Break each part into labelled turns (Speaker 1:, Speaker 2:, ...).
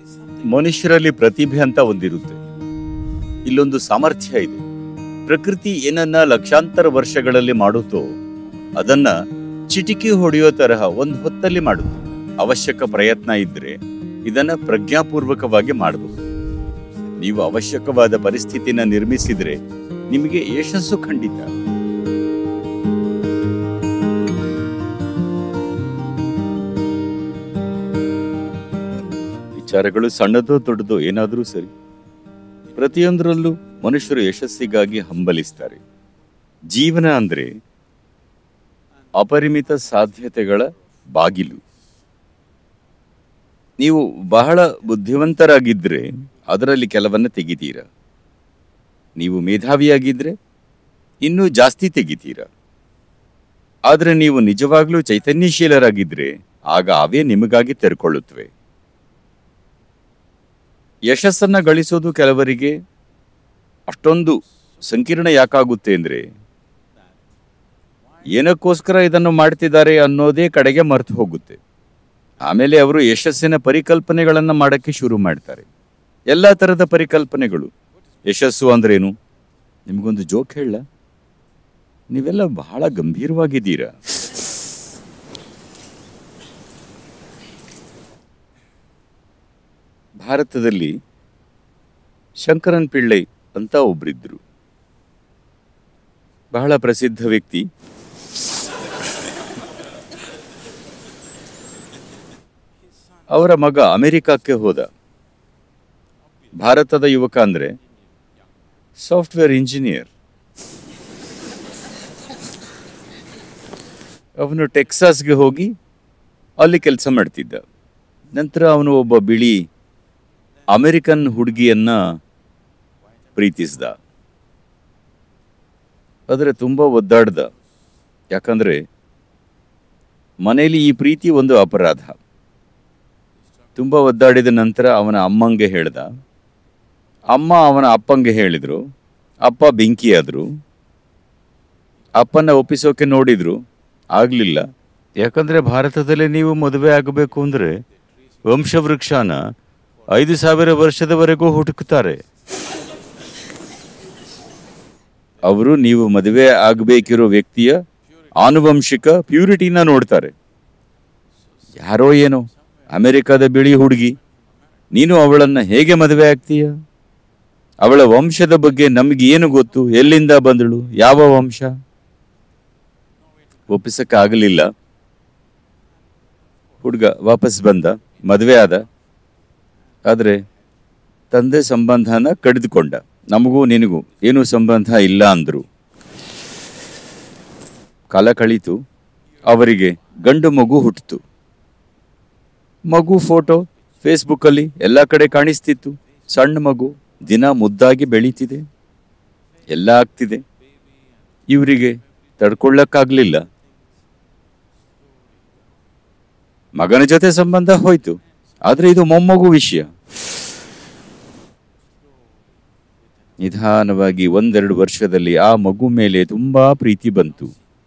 Speaker 1: ಮನುಷ್ಯರಲ್ಲಿ ಪ್ರತಿಭೆ ಅಂತ ಒಂದಿರುತ್ತೆ ಇಲ್ಲೊಂದು ಸಾಮರ್ಥ್ಯ ಇದೆ ಪ್ರಕೃತಿ ಏನನ್ನ ಲಕ್ಷಾಂತರ ವರ್ಷಗಳಲ್ಲಿ ಮಾಡುತ್ತೋ ಅದನ್ನ ಚಿಟಿಕಿ ಹೊಡೆಯೋ ತರಹ ಒಂದು ಹೊತ್ತಲ್ಲಿ ಮಾಡುತ್ತೆ ಅವಶ್ಯಕ ಪ್ರಯತ್ನ ಇದ್ರೆ ಇದನ್ನ ಪ್ರಜ್ಞಾಪೂರ್ವಕವಾಗಿ ಮಾಡಬಹುದು ನೀವು ಅವಶ್ಯಕವಾದ ಪರಿಸ್ಥಿತಿನ ನಿರ್ಮಿಸಿದ್ರೆ ನಿಮಗೆ ಯಶಸ್ಸು ಖಂಡಿತ ವಿಚಾರಗಳು ಸಣ್ಣದೋ ದೊಡ್ಡದೋ ಏನಾದರೂ ಸರಿ ಪ್ರತಿಯೊಂದರಲ್ಲೂ ಮನುಷ್ಯರು ಯಶಸ್ಸಿಗಾಗಿ ಹಂಬಲಿಸ್ತಾರೆ ಜೀವನ ಅಂದ್ರೆ ಅಪರಿಮಿತ ಸಾಧ್ಯತೆಗಳ ಬಾಗಿಲು ನೀವು ಬಹಳ ಬುದ್ಧಿವಂತರಾಗಿದ್ರೆ ಅದರಲ್ಲಿ ಕೆಲವನ್ನ ತೆಗಿತೀರಾ ನೀವು ಮೇಧಾವಿಯಾಗಿದ್ರೆ ಇನ್ನೂ ಜಾಸ್ತಿ ತೆಗಿತೀರಾ ಆದ್ರೆ ನೀವು ನಿಜವಾಗ್ಲೂ ಚೈತನ್ಯಶೀಲರಾಗಿದ್ರೆ ಆಗ ಅವೇ ನಿಮಗಾಗಿ ತೆರ್ಕೊಳ್ಳುತ್ತವೆ ಯಶಸ್ಸನ್ನ ಗಳಿಸೋದು ಕೆಲವರಿಗೆ ಅಷ್ಟೊಂದು ಸಂಕೀರ್ಣ ಯಾಕಾಗುತ್ತೆ ಅಂದ್ರೆ ಏನಕ್ಕೋಸ್ಕರ ಇದನ್ನು ಮಾಡ್ತಿದ್ದಾರೆ ಅನ್ನೋದೇ ಕಡೆಗೆ ಮರೆತು ಹೋಗುತ್ತೆ ಆಮೇಲೆ ಅವರು ಯಶಸ್ಸಿನ ಪರಿಕಲ್ಪನೆಗಳನ್ನ ಮಾಡಕ್ಕೆ ಶುರು ಮಾಡ್ತಾರೆ ಎಲ್ಲ ತರದ ಪರಿಕಲ್ಪನೆಗಳು ಯಶಸ್ಸು ಅಂದ್ರೇನು ನಿಮಗೊಂದು ಜೋಕ್ ಹೇಳ ನೀವೆಲ್ಲ ಬಹಳ ಗಂಭೀರವಾಗಿದ್ದೀರಾ ಭಾರತದಲ್ಲಿ ಶಂಕರನ್ ಪಿಳ್ಳೈ ಅಂತ ಒಬ್ರಿದ್ರು ಬಹಳ ಪ್ರಸಿದ್ಧ ವ್ಯಕ್ತಿ ಅವರ ಮಗ ಅಮೆರಿಕಕ್ಕೆ ಹೋದ ಭಾರತದ ಯುವಕ ಅಂದ್ರೆ ಸಾಫ್ಟ್ವೇರ್ ಇಂಜಿನಿಯರ್ ಅವನು ಟೆಕ್ಸಾಸ್ಗೆ ಹೋಗಿ ಅಲ್ಲಿ ಕೆಲಸ ಮಾಡ್ತಿದ್ದ ನಂತರ ಅವನು ಒಬ್ಬ ಬಿಳಿ ಅಮೆರಿಕನ್ ಹುಡುಗಿಯನ್ನ ಪ್ರೀತಿಸ್ದ ಆದರೆ ತುಂಬಾ ಒದ್ದಾಡ್ದ ಯಾಕಂದ್ರೆ ಮನೆಯಲ್ಲಿ ಈ ಪ್ರೀತಿ ಒಂದು ಅಪರಾಧ ತುಂಬಾ ಒದ್ದಾಡಿದ ನಂತರ ಅವನ ಅಮ್ಮಂಗೆ ಹೇಳ್ದ ಅಮ್ಮ ಅವನ ಅಪ್ಪಂಗೆ ಹೇಳಿದ್ರು ಅಪ್ಪ ಬೆಂಕಿಯಾದ್ರು ಅಪ್ಪನ ಒಪ್ಪಿಸೋಕೆ ನೋಡಿದ್ರು ಆಗ್ಲಿಲ್ಲ ಯಾಕಂದ್ರೆ ಭಾರತದಲ್ಲಿ ನೀವು ಮದುವೆ ಆಗಬೇಕು ಅಂದ್ರೆ ವಂಶವೃಕ್ಷನ ಐದು ಸಾವಿರ ವರ್ಷದವರೆಗೂ ಹುಡುಕ್ತಾರೆ ಅವರು ನೀವು ಮದುವೆ ಆಗಬೇಕಿರೋ ವ್ಯಕ್ತಿಯ ಆನುವಂಶಿಕ ಪ್ಯೂರಿಟಿನ ನೋಡ್ತಾರೆ ಯಾರೋ ಏನೋ ಅಮೆರಿಕದ ಬಿಳಿ ಹುಡುಗಿ ನೀನು ಅವಳನ್ನ ಹೇಗೆ ಮದುವೆ ಆಗ್ತೀಯ ಅವಳ ವಂಶದ ಬಗ್ಗೆ ನಮ್ಗೆ ಏನು ಗೊತ್ತು ಎಲ್ಲಿಂದ ಬಂದಳು ಯಾವ ವಂಶ ಒಪ್ಪಿಸಕ್ಕಾಗಲಿಲ್ಲ ಹುಡುಗ ವಾಪಸ್ ಬಂದ ಮದುವೆ ಆದ ಆದ್ರೆ ತಂದೆ ಸಂಬಂಧನ ಕಡಿದುಕೊಂಡ ನಮಗೂ ನಿನಗೂ ಏನು ಸಂಬಂಧ ಇಲ್ಲ ಅಂದ್ರು ಕಾಲ ಕಳೀತು ಅವರಿಗೆ ಗಂಡು ಮಗು ಹುಟ್ಟಿತು ಮಗು ಫೋಟೋ ಫೇಸ್ಬುಕ್ಕಲ್ಲಿ ಎಲ್ಲ ಕಡೆ ಕಾಣಿಸ್ತಿತ್ತು ಸಣ್ಣ ಮಗು ದಿನ ಮುದ್ದಾಗಿ ಬೆಳೀತಿದೆ ಎಲ್ಲ ಆಗ್ತಿದೆ ಇವರಿಗೆ ತಡ್ಕೊಳ್ಳಕ್ಕಾಗ್ಲಿಲ್ಲ ಮಗನ ಜೊತೆ ಸಂಬಂಧ ಹೋಯ್ತು ಆದ್ರೆ ಇದು ಮೊಮ್ಮಗು ವಿಷಯ ನಿಧಾನವಾಗಿ ಒಂದೆರಡು ವರ್ಷದಲ್ಲಿ ಆ ಮಗು ಮೇಲೆ ತುಂಬಾ ಪ್ರೀತಿ ಬಂತು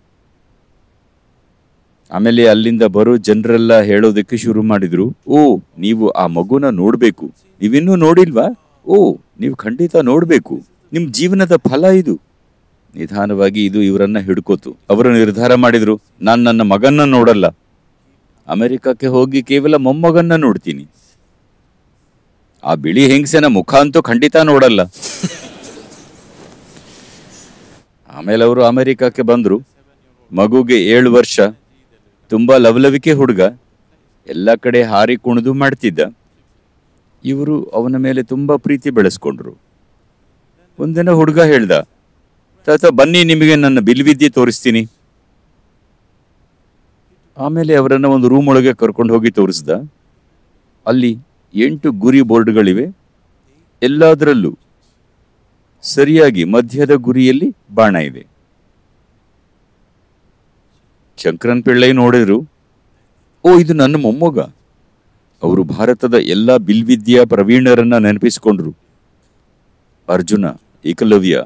Speaker 1: ಆಮೇಲೆ ಅಲ್ಲಿಂದ ಬರೋ ಜನರೆಲ್ಲ ಹೇಳೋದಕ್ಕೆ ಶುರು ಮಾಡಿದ್ರು ಓ ನೀವು ಆ ಮಗುನ ನೋಡ್ಬೇಕು ನೀವಿನ್ನೂ ನೋಡಿಲ್ವಾ ಓ ನೀವು ಖಂಡಿತ ನೋಡ್ಬೇಕು ನಿಮ್ ಜೀವನದ ಫಲ ಇದು ನಿಧಾನವಾಗಿ ಇದು ಇವರನ್ನ ಹಿಡ್ಕೋತು ಅವರು ನಿರ್ಧಾರ ಮಾಡಿದ್ರು ನಾನ್ ನನ್ನ ಮಗನ್ನ ನೋಡಲ್ಲ ಅಮೆರಿಕಕ್ಕೆ ಹೋಗಿ ಕೇವಲ ಮೊಮ್ಮಗನ್ನ ನೋಡ್ತೀನಿ ಆ ಬಿಳಿ ಹೆಂಗಸನ ಮುಖ ಅಂತೂ ಖಂಡಿತ ನೋಡಲ್ಲ ಆಮೇಲೆ ಅವರು ಅಮೆರಿಕಕ್ಕೆ ಬಂದ್ರು ಮಗುಗೆ ಏಳು ವರ್ಷ ತುಂಬಾ ಲವಲವಿಕೆ ಹುಡುಗ ಎಲ್ಲ ಕಡೆ ಹಾರಿ ಕುಣಿದು ಮಾಡ್ತಿದ್ದ ಇವರು ಅವನ ಮೇಲೆ ತುಂಬಾ ಪ್ರೀತಿ ಬೆಳೆಸ್ಕೊಂಡ್ರು ಒಂದಿನ ಹುಡುಗ ಹೇಳ್ದ ತಾತ ಬನ್ನಿ ನಿಮಗೆ ನನ್ನ ಬಿಲ್ವಿದ್ಯೆ ತೋರಿಸ್ತೀನಿ ಆಮೇಲೆ ಅವರನ್ನ ಒಂದು ರೂಮ್ ಒಳಗೆ ಕರ್ಕೊಂಡು ಹೋಗಿ ತೋರಿಸ್ದ ಅಲ್ಲಿ ಎಂಟು ಗುರಿ ಬೋರ್ಡ್ಗಳಿವೆ ಎಲ್ಲದರಲ್ಲೂ ಸರಿಯಾಗಿ ಮಧ್ಯದ ಗುರಿಯಲ್ಲಿ ಬಾಣ ಇದೆ ಶಂಕರನ್ ಪಿಳ್ಳೈ ನೋಡಿದ್ರು ಓ ಇದು ನನ್ನ ಮೊಮ್ಮಗ ಅವರು ಭಾರತದ ಎಲ್ಲ ಬಿಲ್ವಿದ್ಯಾ ಪ್ರವೀಣರನ್ನ ನೆನಪಿಸಿಕೊಂಡ್ರು ಅರ್ಜುನ ಏಕಲವ್ಯ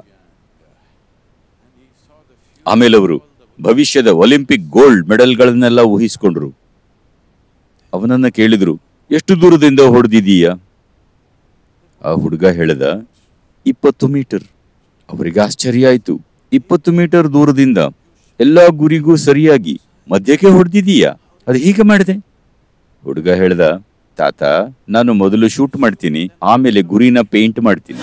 Speaker 1: ಆಮೇಲೆ ಅವರು ಭವಿಷ್ಯದ ಒಲಿಂಪಿಕ್ ಗೋಲ್ಡ್ ಮೆಡಲ್ಗಳನ್ನೆಲ್ಲ ಊಹಿಸ್ಕೊಂಡ್ರು ಅವನನ್ನ ಕೇಳಿದ್ರು ಎಷ್ಟು ದೂರದಿಂದ ಹೊಡೆದಿದೀಯ ಆ ಹುಡುಗ ಹೇಳ್ದ ಇಪ್ಪತ್ತು ಮೀಟರ್ ಅವರಿಗೆ ಆಶ್ಚರ್ಯ ಆಯ್ತು ಇಪ್ಪತ್ತು ಮೀಟರ್ ದೂರದಿಂದ ಎಲ್ಲಾ ಗುರಿಗೂ ಸರಿಯಾಗಿ ಮಧ್ಯಕ್ಕೆ ಹೊಡೆದಿದೀಯಾ ಅದು ಹೀಗೆ ಮಾಡಿದೆ ಹುಡುಗ ಹೇಳ್ದ ತಾತ ನಾನು ಮೊದಲು ಶೂಟ್ ಮಾಡ್ತೀನಿ ಆಮೇಲೆ ಗುರಿನ ಪೇಂಟ್ ಮಾಡ್ತೀನಿ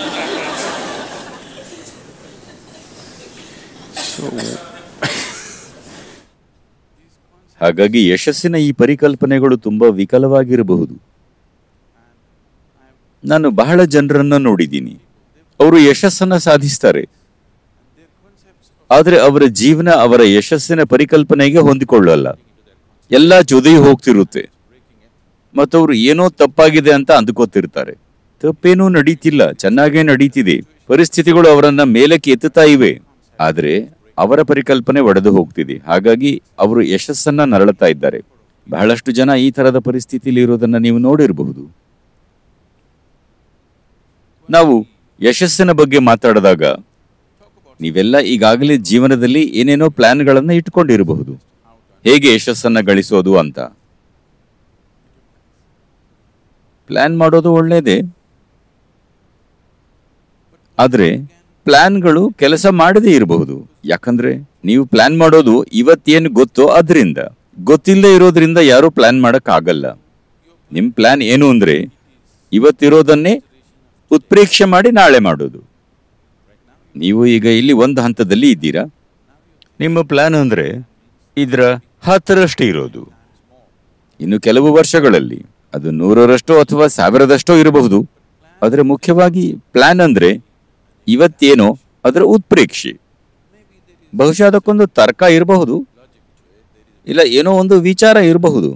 Speaker 1: ಹಾಗಾಗಿ ಯಶಸ್ಸಿನ ಈ ಪರಿಕಲ್ಪನೆಗಳು ತುಂಬಾ ವಿಕಲವಾಗಿರಬಹುದು ನಾನು ಬಹಳ ಜನರನ್ನ ನೋಡಿದ್ದೀನಿ ಅವರು ಯಶಸ್ಸನ್ನ ಸಾಧಿಸ್ತಾರೆ ಆದರೆ ಅವರ ಜೀವನ ಅವರ ಯಶಸ್ಸಿನ ಪರಿಕಲ್ಪನೆಗೆ ಹೊಂದಿಕೊಳ್ಳಲ್ಲ ಎಲ್ಲ ಜೊತೆ ಹೋಗ್ತಿರುತ್ತೆ ಮತ್ತವರು ಏನೋ ತಪ್ಪಾಗಿದೆ ಅಂತ ಅಂದ್ಕೋತಿರ್ತಾರೆ ತಪ್ಪೇನೂ ನಡೀತಿಲ್ಲ ಚೆನ್ನಾಗೇ ನಡೀತಿದೆ ಪರಿಸ್ಥಿತಿಗಳು ಅವರನ್ನ ಮೇಲಕ್ಕೆ ಎತ್ತುತ್ತಾ ಇವೆ ಆದ್ರೆ ಅವರ ಪರಿಕಲ್ಪನೆ ಒಡೆದು ಹೋಗ್ತಿದೆ ಹಾಗಾಗಿ ಅವರು ಯಶಸ್ಸನ್ನ ನರಳುತ್ತಾ ಇದ್ದಾರೆ ಬಹಳಷ್ಟು ಜನ ಈ ತರದ ಪರಿಸ್ಥಿತಿಯಲ್ಲಿ ಇರೋದನ್ನ ನೀವು ನೋಡಿರಬಹುದು ನಾವು ಯಶಸ್ಸಿನ ಬಗ್ಗೆ ಮಾತಾಡಿದಾಗ ನೀವೆಲ್ಲ ಈಗಾಗಲೇ ಜೀವನದಲ್ಲಿ ಏನೇನೋ ಪ್ಲಾನ್ಗಳನ್ನ ಇಟ್ಕೊಂಡಿರಬಹುದು ಹೇಗೆ ಯಶಸ್ಸನ್ನ ಗಳಿಸೋದು ಅಂತ ಪ್ಲಾನ್ ಮಾಡೋದು ಒಳ್ಳೇದೇ ಆದ್ರೆ ಪ್ಲಾನ್ಗಳು ಕೆಲಸ ಮಾಡದೇ ಇರಬಹುದು ಯಾಕಂದ್ರೆ ನೀವು ಪ್ಲಾನ್ ಮಾಡೋದು ಇವತ್ತೇನು ಗೊತ್ತೋ ಅದರಿಂದ ಗೊತ್ತಿಲ್ಲದೆ ಇರೋದ್ರಿಂದ ಯಾರು ಪ್ಲಾನ್ ಮಾಡಕ್ ಆಗಲ್ಲ ನಿಮ್ ಪ್ಲಾನ್ ಏನು ಅಂದ್ರೆ ಇವತ್ತಿರೋದನ್ನೇ ಉತ್ಪ್ರೇಕ್ಷೆ ಮಾಡಿ ನಾಳೆ ಮಾಡೋದು ನೀವು ಈಗ ಇಲ್ಲಿ ಒಂದು ಹಂತದಲ್ಲಿ ಇದ್ದೀರಾ ನಿಮ್ಮ ಪ್ಲಾನ್ ಅಂದ್ರೆ ಇದರ ಹತ್ತರಷ್ಟೇ ಇರೋದು ಇನ್ನು ಕೆಲವು ವರ್ಷಗಳಲ್ಲಿ ಅದು ನೂರರಷ್ಟೋ ಅಥವಾ ಸಾವಿರದಷ್ಟೋ ಇರಬಹುದು ಆದರೆ ಮುಖ್ಯವಾಗಿ ಪ್ಲಾನ್ ಅಂದ್ರೆ ಇವತ್ತೇನೋ ಅದರ ಉತ್ಪ್ರೇಕ್ಷೆ ಬಹುಶಃ ಅದಕ್ಕೊಂದು ತರ್ಕ ಇರಬಹುದು ಇಲ್ಲ ಏನೋ ಒಂದು ವಿಚಾರ ಇರಬಹುದು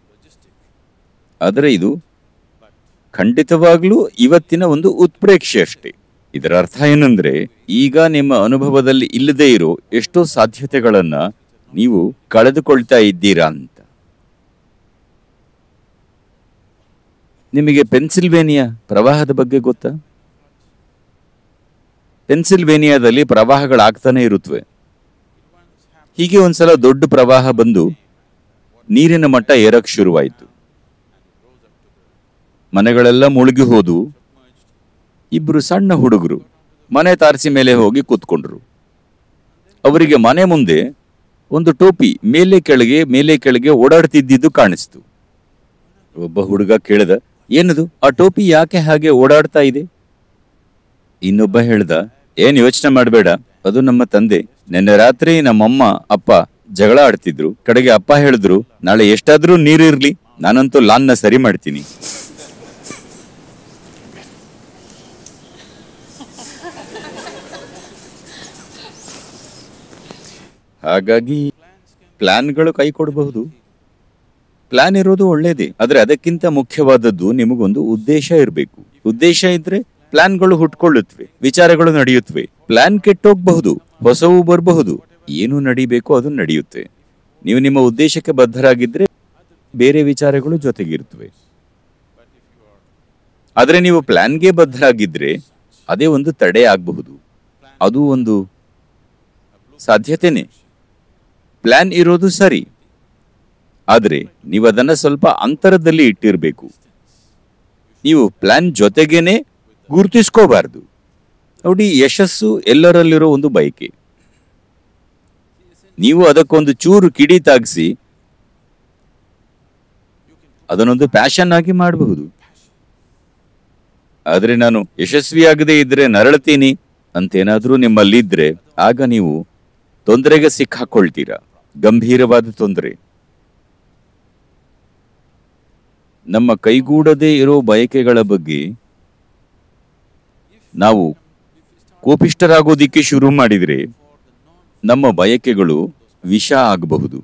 Speaker 1: ಆದರೆ ಇದು ಖಂಡಿತವಾಗ್ಲೂ ಇವತ್ತಿನ ಒಂದು ಉತ್ಪ್ರೇಕ್ಷೆ ಅಷ್ಟೇ ಇದರ ಅರ್ಥ ಏನಂದ್ರೆ ಈಗ ನಿಮ್ಮ ಅನುಭವದಲ್ಲಿ ಇಲ್ಲದೆ ಇರೋ ಎಷ್ಟೋ ಸಾಧ್ಯತೆಗಳನ್ನ ನೀವು ಕಳೆದುಕೊಳ್ತಾ ಇದ್ದೀರಾ ಅಂತ ನಿಮಗೆ ಪೆನ್ಸಿಲ್ವೇನಿಯಾ ಪ್ರವಾಹದ ಬಗ್ಗೆ ಗೊತ್ತಾ ಪೆನ್ಸಿಲ್ವೇನಿಯಾದಲ್ಲಿ ಪ್ರವಾಹಗಳಾಗ್ತಾನೆ ಇರುತ್ತವೆ ಹೀಗೆ ಒಂದ್ಸಲ ದೊಡ್ಡ ಪ್ರವಾಹ ಬಂದು ನೀರಿನ ಮಟ್ಟ ಏರಕ್ ಶುರುವಾಯಿತು ಮನೆಗಳೆಲ್ಲ ಮುಳುಗಿ ಹೋದು ಇಬ್ರು ಸಣ್ಣ ಹುಡುಗರು ಮನೆ ತಾರಸಿ ಮೇಲೆ ಹೋಗಿ ಕೂತ್ಕೊಂಡ್ರು ಅವರಿಗೆ ಮನೆ ಮುಂದೆ ಒಂದು ಟೋಪಿ ಮೇಲೆ ಕೆಳಗೆ ಮೇಲೆ ಕೆಳಗೆ ಓಡಾಡ್ತಿದ್ದಿದ್ದು ಕಾಣಿಸ್ತು ಒಬ್ಬ ಹುಡುಗ ಕೇಳ್ದ ಏನದು ಆ ಟೋಪಿ ಯಾಕೆ ಹಾಗೆ ಓಡಾಡ್ತಾ ಇದೆ ಇನ್ನೊಬ್ಬ ಹೇಳ್ದ ಏನ್ ಯೋಚನೆ ಮಾಡಬೇಡ ಅದು ನಮ್ಮ ತಂದೆ ನಿನ್ನೆ ರಾತ್ರಿ ನಮ್ಮಮ್ಮ ಅಪ್ಪ ಜಗಳ ಆಡ್ತಿದ್ರು ಕಡೆಗೆ ಅಪ್ಪ ಹೇಳಿದ್ರು ನಾಳೆ ಎಷ್ಟಾದ್ರೂ ನೀರಿರ್ಲಿ ನಾನಂತೂ ಲಾನ್ನ ಸರಿ ಮಾಡ್ತೀನಿ ಹಾಗಾಗಿ ಪ್ಲಾನ್ಗಳು ಕೈ ಕೊಡಬಹುದು ಪ್ಲಾನ್ ಇರೋದು ಒಳ್ಳೇದೇ ಆದ್ರೆ ಅದಕ್ಕಿಂತ ಮುಖ್ಯವಾದದ್ದು ನಿಮಗೊಂದು ಉದ್ದೇಶ ಇರಬೇಕು ಉದ್ದೇಶ ಇದ್ರೆ ಪ್ಲಾನ್ಗಳು ಹುಟ್ಕೊಳ್ಳುತ್ತವೆ ವಿಚಾರಗಳು ನಡೆಯುತ್ತವೆ ಪ್ಲಾನ್ ಕೆಟ್ಟೋಗ್ಬಹುದು ಹೊಸವು ಬರಬಹುದು ಏನು ನಡಿಬೇಕು ಅದು ನಡೆಯುತ್ತೆ ನೀವು ನಿಮ್ಮ ಉದ್ದೇಶಕ್ಕೆ ಬದ್ಧರಾಗಿದ್ರೆ ಬೇರೆ ವಿಚಾರಗಳು ಜೊತೆಗಿರುತ್ತವೆ ಆದ್ರೆ ನೀವು ಪ್ಲಾನ್ಗೆ ಬದ್ಧರಾಗಿದ್ರೆ ಅದೇ ಒಂದು ತಡೆ ಆಗಬಹುದು ಅದು ಒಂದು ಸಾಧ್ಯತೆನೆ ಪ್ಲಾನ್ ಇರೋದು ಸರಿ ಆದ್ರೆ ನೀವು ಅದನ್ನ ಸ್ವಲ್ಪ ಅಂತರದಲ್ಲಿ ಇಟ್ಟಿರಬೇಕು ನೀವು ಪ್ಲಾನ್ ಜೊತೆಗೇನೆ ಗುರುತಿಸ್ಕೋಬಾರ್ದು ನೋಡಿ ಯಶಸ್ಸು ಎಲ್ಲರಲ್ಲಿರೋ ಒಂದು ಬಯಕೆ ನೀವು ಅದಕ್ಕೊಂದು ಚೂರು ಕಿಡಿ ತಾಗಿಸಿ ಅದನ್ನೊಂದು ಪ್ಯಾಷನ್ ಆಗಿ ಮಾಡಬಹುದು ಆದ್ರೆ ನಾನು ಯಶಸ್ವಿಯಾಗದೇ ಇದ್ರೆ ನರಳ್ತೀನಿ ಅಂತೇನಾದ್ರೂ ನಿಮ್ಮಲ್ಲಿದ್ರೆ ಆಗ ನೀವು ತೊಂದರೆಗೆ ಸಿಕ್ಕಾಕೊಳ್ತೀರಾ ಗಂಭೀರವಾದ ತೊಂದರೆ ನಮ್ಮ ಕೈಗೂಡದೇ ಇರೋ ಬಯಕೆಗಳ ಬಗ್ಗೆ ನಾವು ಕೋಪಿಷ್ಟರಾಗೋದಿಕ್ಕೆ ಶುರು ಮಾಡಿದ್ರೆ ನಮ್ಮ ಬಯಕೆಗಳು ವಿಷ ಆಗಬಹುದು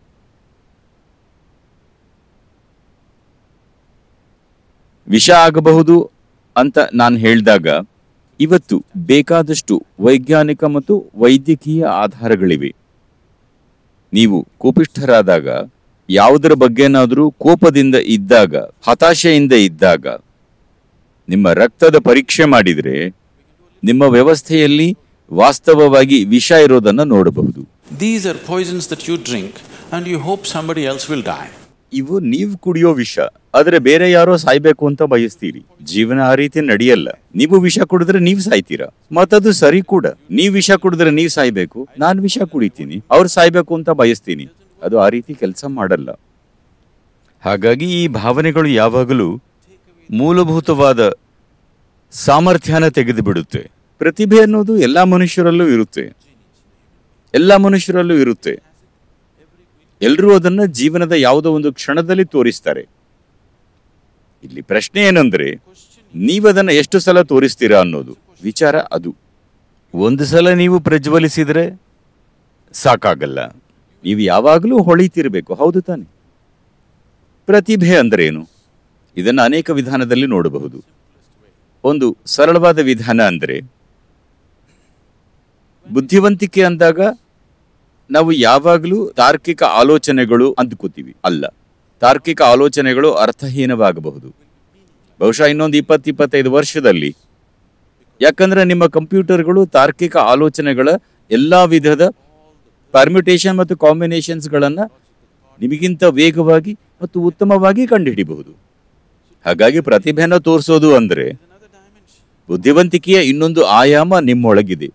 Speaker 1: ವಿಷ ಆಗಬಹುದು ಅಂತ ನಾನು ಹೇಳಿದಾಗ ಇವತ್ತು ಬೇಕಾದಷ್ಟು ವೈಜ್ಞಾನಿಕ ಮತ್ತು ವೈದ್ಯಕೀಯ ಆಧಾರಗಳಿವೆ ನೀವು ಕೋಪಿಷ್ಠರಾದಾಗ ಯಾವುದರ ಬಗ್ಗೆನಾದರೂ ಕೋಪದಿಂದ ಇದ್ದಾಗ ಹತಾಶೆಯಿಂದ ಇದ್ದಾಗ ನಿಮ್ಮ ರಕ್ತದ ಪರೀಕ್ಷೆ ಮಾಡಿದರೆ ನಿಮ್ಮ ವ್ಯವಸ್ಥೆಯಲ್ಲಿ ವಾಸ್ತವವಾಗಿ ವಿಷ ಇರೋದನ್ನು ನೋಡಬಹುದು
Speaker 2: These are poisons that you drink and you hope somebody else will die.
Speaker 1: ಇವು ನೀವು ಕುಡಿಯೋ ವಿಷ ಆದ್ರೆ ಬೇರೆ ಯಾರೋ ಸಾಯ್ಬೇಕು ಅಂತ ಬಯಸ್ತೀರಿ ಜೀವನ ಆ ರೀತಿ ನಡೆಯಲ್ಲ ನೀವು ವಿಷ ಕುಡಿದ್ರೆ ನೀವು ಸಾಯ್ತೀರಾ ಮತ್ತದು ಸರಿ ಕೂಡ ನೀವ್ ವಿಷ ಕುಡಿದ್ರೆ ನೀವ್ ಸಾಯ್ಬೇಕು ನಾನ್ ವಿಷ ಕುಡಿತೀನಿ ಅವ್ರು ಸಾಯ್ಬೇಕು ಅಂತ ಬಯಸ್ತೀನಿ ಅದು ಆ ರೀತಿ ಕೆಲಸ ಮಾಡಲ್ಲ ಹಾಗಾಗಿ ಈ ಭಾವನೆಗಳು ಯಾವಾಗಲೂ ಮೂಲಭೂತವಾದ ಸಾಮರ್ಥ್ಯನ ತೆಗೆದು ಬಿಡುತ್ತೆ ಪ್ರತಿಭೆ ಅನ್ನೋದು ಎಲ್ಲಾ ಮನುಷ್ಯರಲ್ಲೂ ಇರುತ್ತೆ ಎಲ್ಲಾ ಮನುಷ್ಯರಲ್ಲೂ ಇರುತ್ತೆ ಎಲ್ಲರೂ ಅದನ್ನ ಜೀವನದ ಯಾವುದೋ ಒಂದು ಕ್ಷಣದಲ್ಲಿ ತೋರಿಸ್ತಾರೆ ಇಲ್ಲಿ ಪ್ರಶ್ನೆ ಏನಂದ್ರೆ ನೀವದನ್ನ ಎಷ್ಟು ಸಲ ತೋರಿಸ್ತೀರಾ ಅನ್ನೋದು ವಿಚಾರ ಅದು ಒಂದು ಸಲ ನೀವು ಪ್ರಜ್ವಲಿಸಿದ್ರೆ ಸಾಕಾಗಲ್ಲ ನೀವು ಯಾವಾಗಲೂ ಹೊಳಿತಿರ್ಬೇಕು ಹೌದು ತಾನೆ ಪ್ರತಿಭೆ ಅಂದ್ರೆ ಏನು ಇದನ್ನು ಅನೇಕ ವಿಧಾನದಲ್ಲಿ ನೋಡಬಹುದು ಒಂದು ಸರಳವಾದ ವಿಧಾನ ಅಂದ್ರೆ ಬುದ್ಧಿವಂತಿಕೆ ಅಂದಾಗ ನಾವು ಯಾವಾಗಲೂ ತಾರ್ಕಿಕ ಆಲೋಚನೆಗಳು ಅಂದ್ಕೋತೀವಿ ಅಲ್ಲ ತಾರ್ಕಿಕ ಆಲೋಚನೆಗಳು ಅರ್ಥಹೀನವಾಗಬಹುದು ಬಹುಶಃ ಇನ್ನೊಂದು ಇಪ್ಪತ್ತು ಇಪ್ಪತ್ತೈದು ವರ್ಷದಲ್ಲಿ ಯಾಕಂದ್ರೆ ನಿಮ್ಮ ಕಂಪ್ಯೂಟರ್ಗಳು ತಾರ್ಕಿಕ ಆಲೋಚನೆಗಳ ಎಲ್ಲಾ ವಿಧದ ಪರ್ಮ್ಯುಟೇಷನ್ ಮತ್ತು ಕಾಂಬಿನೇಷನ್ಸ್ಗಳನ್ನು ನಿಮಗಿಂತ ವೇಗವಾಗಿ ಮತ್ತು ಉತ್ತಮವಾಗಿ ಕಂಡುಹಿಡಿಬಹುದು ಹಾಗಾಗಿ ಪ್ರತಿಭೆನ ತೋರಿಸೋದು ಅಂದ್ರೆ ಬುದ್ಧಿವಂತಿಕೆಯ ಇನ್ನೊಂದು ಆಯಾಮ ನಿಮ್ಮೊಳಗಿದೆ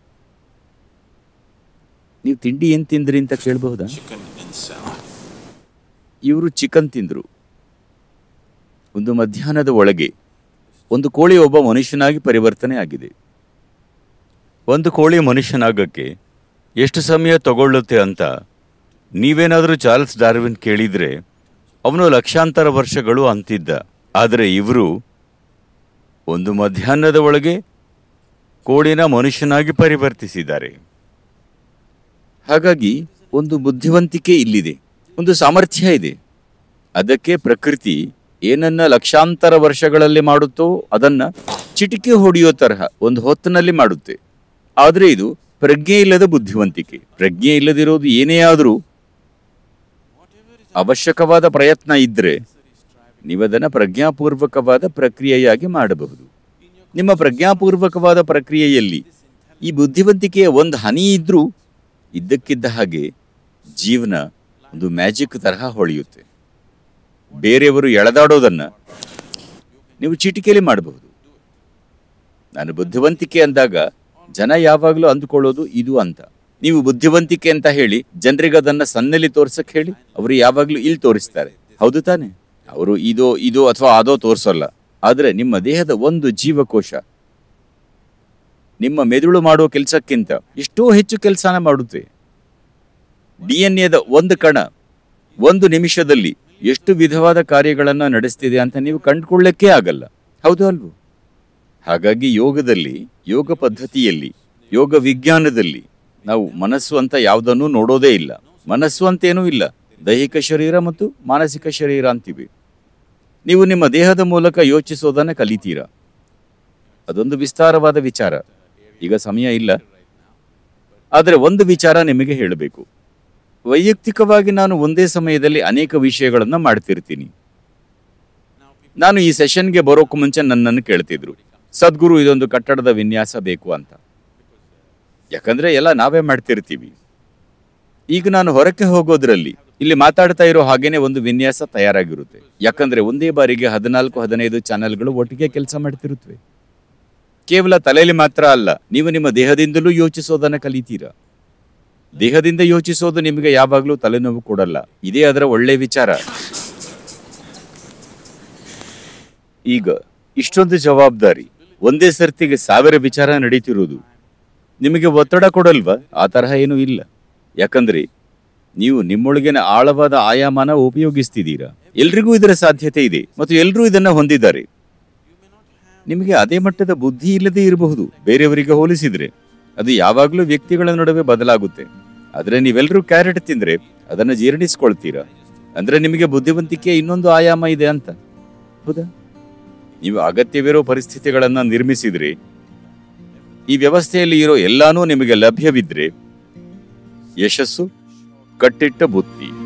Speaker 1: ನೀವು ತಿಂಡಿ ಏನ್ ತಿಂದ್ರಿ ಅಂತ ಕೇಳಬಹುದಾ
Speaker 2: chicken and salad.
Speaker 1: ಇವರು ಚಿಕನ್ ತಿಂದ್ರು ಒಂದು ಮಧ್ಯಾಹ್ನದ ಒಳಗೆ ಒಂದು ಕೋಳಿ ಒಬ್ಬ ಮನುಷ್ಯನಾಗಿ ಪರಿವರ್ತನೆ ಆಗಿದೆ ಒಂದು ಕೋಳಿ ಮನುಷ್ಯನಾಗಕ್ಕೆ ಎಷ್ಟು ಸಮಯ ತಗೊಳ್ಳುತ್ತೆ ಅಂತ ನೀವೇನಾದರೂ ಚಾರ್ಲ್ಸ್ ಡಾರ್ವಿನ್ ಕೇಳಿದ್ರೆ ಅವನು ಲಕ್ಷಾಂತರ ವರ್ಷಗಳು ಅಂತಿದ್ದ ಆದರೆ ಇವರು ಒಂದು ಮಧ್ಯಾಹ್ನದ ಒಳಗೆ ಕೋಳಿನ ಮನುಷ್ಯನಾಗಿ ಪರಿವರ್ತಿಸಿದ್ದಾರೆ ಹಾಗಾಗಿ ಒಂದು ಬುದ್ಧಿವಂತಿಕೆ ಇಲ್ಲಿದೆ ಒಂದು ಸಾಮರ್ಥ್ಯ ಇದೆ ಅದಕ್ಕೆ ಪ್ರಕೃತಿ ಏನನ್ನ ಲಕ್ಷಾಂತರ ವರ್ಷಗಳಲ್ಲಿ ಮಾಡುತ್ತೋ ಅದನ್ನ ಚಿಟಿಕೆ ಹೊಡೆಯೋ ತರಹ ಒಂದು ಹೊತ್ತಿನಲ್ಲಿ ಮಾಡುತ್ತೆ ಆದ್ರೆ ಇದು ಪ್ರಜ್ಞೆ ಇಲ್ಲದ ಬುದ್ಧಿವಂತಿಕೆ ಪ್ರಜ್ಞೆ ಇಲ್ಲದಿರೋದು ಏನೇ ಆದರೂ ಅವಶ್ಯಕವಾದ ಪ್ರಯತ್ನ ಇದ್ರೆ ನೀವದನ್ನ ಪ್ರಜ್ಞಾಪೂರ್ವಕವಾದ ಪ್ರಕ್ರಿಯೆಯಾಗಿ ಮಾಡಬಹುದು ನಿಮ್ಮ ಪ್ರಜ್ಞಾಪೂರ್ವಕವಾದ ಪ್ರಕ್ರಿಯೆಯಲ್ಲಿ ಈ ಬುದ್ಧಿವಂತಿಕೆಯ ಒಂದು ಹನಿ ಇದ್ರೂ ಇದ್ದಕ್ಕಿದ್ದ ಹಾಗೆ ಜೀವನ ಒಂದು ಮ್ಯಾಜಿಕ್ ತರಹ ಹೊಳೆಯುತ್ತೆ ಬೇರೆಯವರು ಎಳೆದಾಡೋದನ್ನ ನೀವು ಚಿಟಿಕೆಯಲ್ಲಿ ಮಾಡಬಹುದು ನಾನು ಬುದ್ಧಿವಂತಿಕೆ ಅಂದಾಗ ಜನ ಯಾವಾಗಲೂ ಅಂದುಕೊಳ್ಳೋದು ಇದು ಅಂತ ನೀವು ಬುದ್ಧಿವಂತಿಕೆ ಅಂತ ಹೇಳಿ ಜನರಿಗೆ ಅದನ್ನ ಸನ್ನೆಲಿ ತೋರ್ಸಕ್ ಹೇಳಿ ಅವರು ಯಾವಾಗಲೂ ಇಲ್ಲಿ ತೋರಿಸ್ತಾರೆ ಹೌದು ತಾನೆ ಅವರು ಇದೋ ಇದೋ ಅಥವಾ ಅದೋ ತೋರಿಸೋಲ್ಲ ಆದ್ರೆ ನಿಮ್ಮ ದೇಹದ ಒಂದು ಜೀವಕೋಶ ನಿಮ್ಮ ಮೆದುಳು ಮಾಡುವ ಕೆಲಸಕ್ಕಿಂತ ಎಷ್ಟೋ ಹೆಚ್ಚು ಕೆಲಸನ ಮಾಡುತ್ತೆ ಡಿ ಎನ್ ಎದ ಒಂದು ಕಣ ಒಂದು ನಿಮಿಷದಲ್ಲಿ ಎಷ್ಟು ವಿಧವಾದ ಕಾರ್ಯಗಳನ್ನ ನಡೆಸ್ತಿದೆ ಅಂತ ನೀವು ಕಂಡುಕೊಳ್ಳಕ್ಕೆ ಆಗಲ್ಲ ಹೌದು ಅಲ್ವೋ ಹಾಗಾಗಿ ಯೋಗದಲ್ಲಿ ಯೋಗ ಪದ್ಧತಿಯಲ್ಲಿ ಯೋಗ ವಿಜ್ಞಾನದಲ್ಲಿ ನಾವು ಮನಸ್ಸು ಅಂತ ಯಾವುದನ್ನೂ ನೋಡೋದೇ ಇಲ್ಲ ಮನಸ್ಸು ಅಂತೇನೂ ಇಲ್ಲ ದೈಹಿಕ ಶರೀರ ಮತ್ತು ಮಾನಸಿಕ ಶರೀರ ಅಂತಿವೆ ನೀವು ನಿಮ್ಮ ದೇಹದ ಮೂಲಕ ಯೋಚಿಸೋದನ್ನ ಕಲಿತೀರಾ ಅದೊಂದು ವಿಸ್ತಾರವಾದ ವಿಚಾರ ಈಗ ಸಮಯ ಇಲ್ಲ ಆದರೆ ಒಂದು ವಿಚಾರ ನಿಮಗೆ ಹೇಳಬೇಕು ವೈಯಕ್ತಿಕವಾಗಿ ನಾನು ಒಂದೇ ಸಮಯದಲ್ಲಿ ಅನೇಕ ವಿಷಯಗಳನ್ನ ಮಾಡ್ತಿರ್ತೀನಿ ನಾನು ಈ ಸೆಷನ್ಗೆ ಬರೋಕ್ಕೂ ಮುಂಚೆ ನನ್ನನ್ನು ಕೇಳ್ತಿದ್ರು ಸದ್ಗುರು ಇದೊಂದು ಕಟ್ಟಡದ ವಿನ್ಯಾಸ ಬೇಕು ಅಂತ ಯಾಕಂದ್ರೆ ಎಲ್ಲ ನಾವೇ ಮಾಡ್ತಿರ್ತೀವಿ ಈಗ ನಾನು ಹೊರಕ್ಕೆ ಹೋಗೋದ್ರಲ್ಲಿ ಇಲ್ಲಿ ಮಾತಾಡ್ತಾ ಇರೋ ಹಾಗೇನೆ ಒಂದು ವಿನ್ಯಾಸ ತಯಾರಾಗಿರುತ್ತೆ ಯಾಕಂದ್ರೆ ಒಂದೇ ಬಾರಿಗೆ ಹದಿನಾಲ್ಕು ಹದಿನೈದು ಚಾನೆಲ್ಗಳು ಒಟ್ಟಿಗೆ ಕೆಲಸ ಮಾಡ್ತಿರುತ್ತವೆ ಕೇವಲ ತಲೆಯಲ್ಲಿ ಮಾತ್ರ ಅಲ್ಲ ನೀವು ನಿಮ್ಮ ದೇಹದಿಂದಲೂ ಯೋಚಿಸೋದನ್ನ ಕಲಿತೀರಾ ದೇಹದಿಂದ ಯೋಚಿಸೋದು ನಿಮಗೆ ಯಾವಾಗಲೂ ತಲೆನೋವು ಕೊಡಲ್ಲ ಇದೇ ಅದರ ಒಳ್ಳೆ ವಿಚಾರ ಈಗ ಇಷ್ಟೊಂದು ಜವಾಬ್ದಾರಿ ಒಂದೇ ಸರ್ತಿಗೆ ಸಾವಿರ ವಿಚಾರ ನಡೀತಿರುವುದು ನಿಮಗೆ ಒತ್ತಡ ಕೊಡಲ್ವಾ ಆ ತರಹ ಏನೂ ಇಲ್ಲ ಯಾಕಂದ್ರೆ ನೀವು ನಿಮ್ಮೊಳಗಿನ ಆಳವಾದ ಆಯಾಮನ ಉಪಯೋಗಿಸ್ತಿದ್ದೀರಾ ಎಲ್ರಿಗೂ ಇದರ ಸಾಧ್ಯತೆ ಇದೆ ಮತ್ತು ಎಲ್ಲರೂ ಇದನ್ನ ಹೊಂದಿದ್ದಾರೆ ನಿಮಗೆ ಅದೇ ಮಟ್ಟದ ಬುದ್ಧಿ ಇಲ್ಲದೆ ಇರಬಹುದು ಬೇರೆಯವರಿಗೆ ಹೋಲಿಸಿದ್ರೆ ಅದು ಯಾವಾಗಲೂ ವ್ಯಕ್ತಿಗಳ ನಡುವೆ ಬದಲಾಗುತ್ತೆ ಆದ್ರೆ ನೀವೆಲ್ಲರೂ ಕ್ಯಾರೆಟ್ ತಿಂದ್ರೆ ಅದನ್ನ ಜೀರ್ಣಿಸ್ಕೊಳ್ತೀರಾ ಅಂದ್ರೆ ನಿಮಗೆ ಬುದ್ಧಿವಂತಿಕೆ ಇನ್ನೊಂದು ಆಯಾಮ ಇದೆ ಅಂತ ಹೌದಾ ನೀವು ಅಗತ್ಯವಿರೋ ಪರಿಸ್ಥಿತಿಗಳನ್ನ ನಿರ್ಮಿಸಿದ್ರೆ ಈ ವ್ಯವಸ್ಥೆಯಲ್ಲಿ ಇರೋ ಎಲ್ಲಾನೂ ನಿಮಗೆ ಲಭ್ಯವಿದ್ರೆ ಯಶಸ್ಸು ಕಟ್ಟಿಟ್ಟ ಬುತ್ತಿ